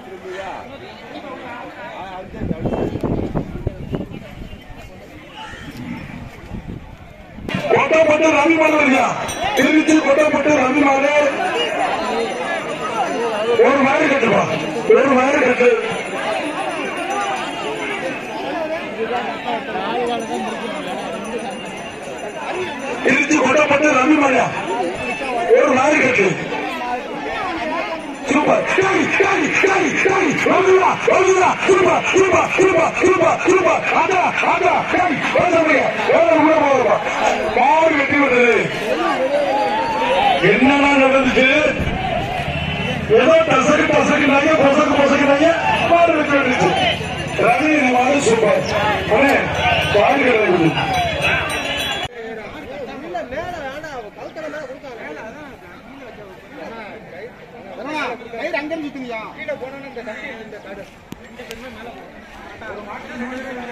கொட்டப்பட்டு ரவி மாலையா திருச்சி கொட்டப்பட்டு ரவி மாலை ஒரு வயறு கட்டுப்பா ஒரு வயறு கட்டு திருச்சி கொட்டப்பட்டு ரவி மாலையா ஒரு வயறு கட்டு சூப்பர் டேய் டேய் டேய் டேய் ஓடுடா ஓடுடா super super super super super அடா அடா டேய் ஓடுங்க ஓட உள்ள போறப்பா மாடு வெட்டி விட்டது என்னடா நடந்துச்சு ஏதோ டசக்கு டசக்குனாங்க பொசக்கு பொசக்குனாங்க மாடு வெட்டி விட்டுச்சு ரவி இந்த மாடு சூப்பர் அண்ணே பாடு கிடையாது கைடு அங்க இருந்து சுத்துங்கயா